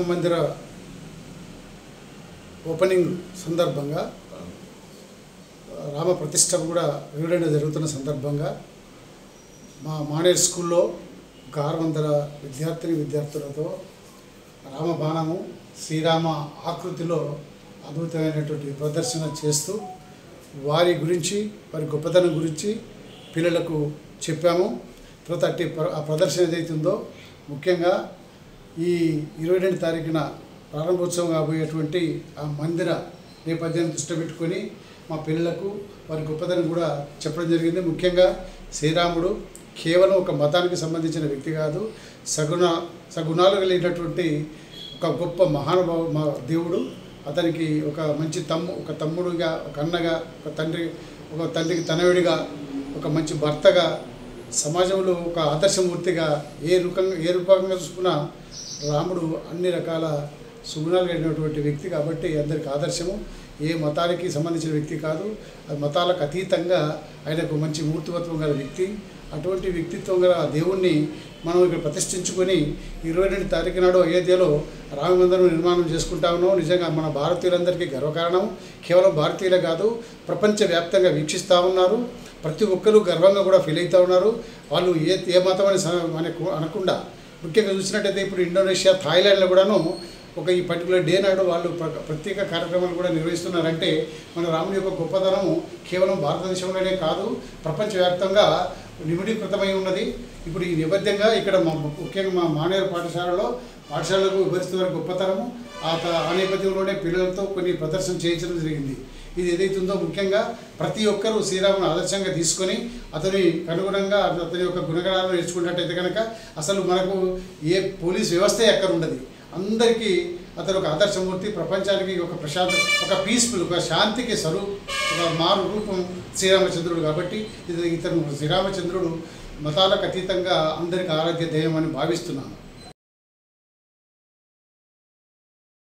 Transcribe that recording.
మందిర ఓపెనింగ్ సందర్భంగా రామ ప్రతిష్ట కూడా వేడుక జరుగుతున్న సందర్భంగా మా మానేర్ స్కూల్లో ఒక ఆరు వందల విద్యార్థిని విద్యార్థులతో రామబాణము శ్రీరామ ఆకృతిలో అద్భుతమైనటువంటి ప్రదర్శన చేస్తూ వారి గురించి వారి గొప్పతనం గురించి పిల్లలకు చెప్పాము తర్వాత అట్టి ప్ర- ఆ ప్రదర్శన ఏదైతే ఉందో ముఖ్యంగా ఈ ఇరవై రెండు తారీఖున ప్రారంభోత్సవం కాబోయేటువంటి ఆ మందిర నేపథ్యాన్ని దృష్టి పెట్టుకొని మా పిల్లలకు వారి గొప్పతనం కూడా చెప్పడం జరిగింది ముఖ్యంగా శ్రీరాముడు కేవలం ఒక మతానికి సంబంధించిన వ్యక్తి కాదు సగుణ సగుణాలు కలిగినటువంటి ఒక గొప్ప మహానుభావ మా దేవుడు అతనికి ఒక మంచి తమ్ము ఒక తమ్ముడుగా ఒక అన్నగా ఒక తండ్రి ఒక తండ్రికి తనయుడిగా ఒక మంచి భర్తగా సమాజంలో ఒక ఆదర్శమూర్తిగా ఏ రూపంగా ఏ రూపంగా చూసుకున్నా రాముడు అన్ని రకాల సుగుణాలు కలిగినటువంటి వ్యక్తి కాబట్టి అందరికి ఆదర్శము ఏ మతానికి సంబంధించిన వ్యక్తి కాదు అది మతాలకు అతీతంగా ఆయనకు మంచి మూర్తిమత్వం గల వ్యక్తి అటువంటి వ్యక్తిత్వం గల ఆ దేవుణ్ణి మనం ఇక్కడ ప్రతిష్ఠించుకొని ఇరవై రెండు తారీఖు నాడు అయోధ్యలో రామ మందిరం నిర్మాణం చేసుకుంటా ఉన్నాం నిజంగా మన భారతీయులందరికీ గర్వకారణం కేవలం భారతీయులే కాదు ప్రపంచవ్యాప్తంగా వీక్షిస్తూ ఉన్నారు ప్రతి ఒక్కరూ గర్వంగా కూడా ఫీల్ అవుతూ ఉన్నారు వాళ్ళు ఏ ఏ మతం అని స- మనకు అనకుండా ముఖ్యంగా చూసినట్టయితే ఇప్పుడు ఇండోనేషియా థాయిలాండ్లో కూడాను ఒక ఈ పర్టికులర్ డే నాడు వాళ్ళు ప్ర- ప్రత్యేక కార్యక్రమాలు కూడా నిర్వహిస్తున్నారంటే మన రాముని యొక్క గొప్పతనము కేవలం భారతదేశంలోనే కాదు ప్రపంచవ్యాప్తంగా నిమిడీకృతమై ఉన్నది ఇప్పుడు ఈ నేపథ్యంగా ఇక్కడ మా ముఖ్యంగా మా మానేరు పాఠశాలలో పాఠశాలకు వివరిస్తున్న గొప్పతనము ఆ త- ఆ నేపథ్యంలోనే పిల్లలతో కొన్ని ప్రదర్శన చేయించడం జరిగింది ఇది ఏదైతే ఉందో ముఖ్యంగా ప్రతి ఒక్కరూ శ్రీరామును ఆదర్శంగా తీసుకొని అతని అనుగుణంగా అతని యొక్క గుణగణాలను నేర్చుకున్నట్టయితే కనుక అసలు మనకు ఏ పోలీస్ వ్యవస్థ ఎక్కడ ఉండదు అందరికీ అతను ఒక ఆదర్శమూర్తి ప్రపంచానికి ఒక ప్రశాంత ఒక పీస్ఫుల్ ఒక శాంతికి స్వరూ ఒక మారు రూపం శ్రీరామచంద్రుడు కాబట్టి ఇది ఇతను శ్రీరామచంద్రుడు మతాలకు అతీతంగా అందరికి ఆరాధ్య దైవం అని భావిస్తున్నాను